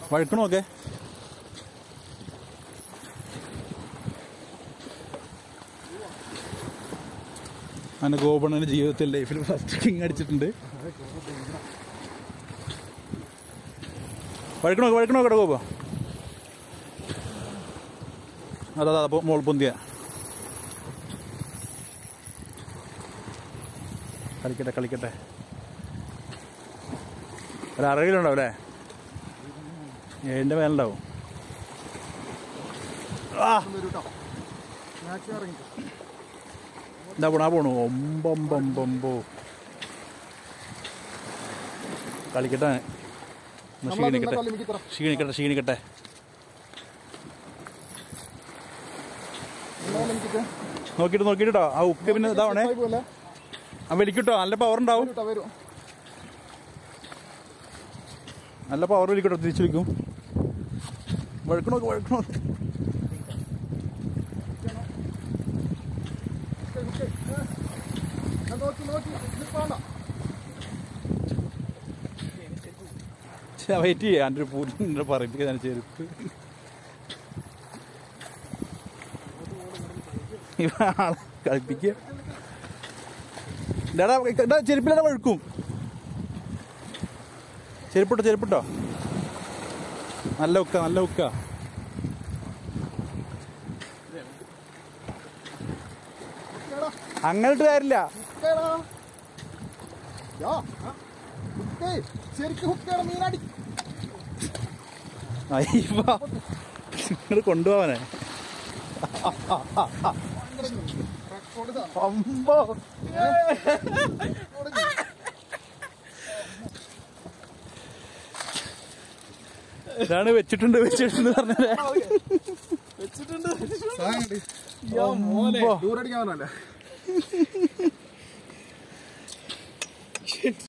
വഴുക്കണമൊക്കെ അങ്ങനെ ഗോപണ്ണന്റെ ജീവിതത്തിൽ ലൈഫിൽ ഫസ്റ്റ് കിങ് അടിച്ചിട്ടുണ്ട് വഴുക്കണോ വഴുക്കണോ കേട്ടോ ഗോപ അതാ അതാ അപ്പൊ മോൾ പൊന്തിയ കളിക്കട്ടെ കളിക്കട്ടെ ഒരു അറയിലുണ്ടാവും അല്ലേ ഏഴിൻ്റെ മേലുണ്ടാവും ആ എന്താ പോണാ പോണു ഒമ്പൊമ്പൊമ്പൊമ്പോ കളിക്കട്ടെ ഒന്ന് ക്ഷീണിക്കട്ടെ ക്ഷീണിക്കട്ടെ ക്ഷീണിക്കട്ടെ നോക്കിയിട്ട് നോക്കിട്ടോ ആ ഉപ്പ് പിന്നെ ഇതാവണേ ആ വലിക്കട്ടോ നല്ല പവർ ഉണ്ടാവും നല്ല പവർ വലിക്കട്ടോ തിരിച്ചു വെക്കും വഴുക്കണോ വഴുക്കണോ വെയിറ്റ് ചെയ്യാം എൻ്റെ ഒരു പൂരിനെ പറയിപ്പിക്കാൻ ചെരുപ്പ് ഇവ ആളെ കളിപ്പിക്കുക ഇതാടാ ഇതാ ചെരുപ്പിലടാ വഴുക്കും ചെരുപ്പിട്ടോ ചെരുപ്പിട്ടോ നല്ല ഉക്ക നല്ല ഉക്ക അങ്ങോട്ട് കാര്യമില്ല ശരിക്കും ഹുക്കാണ് മീനടി നിങ്ങൾ കൊണ്ടുപോവാനെ റെക്കോർഡ് അമ്പോ ഇതാണ് വെച്ചിട്ടുണ്ട് വെച്ചിട്ടുണ്ട് പറഞ്ഞത് വെച്ചിട്ടുണ്ട് അമ്പോ. ടൂർ അടിക്കാൻ പറഞ്ഞല്ലേ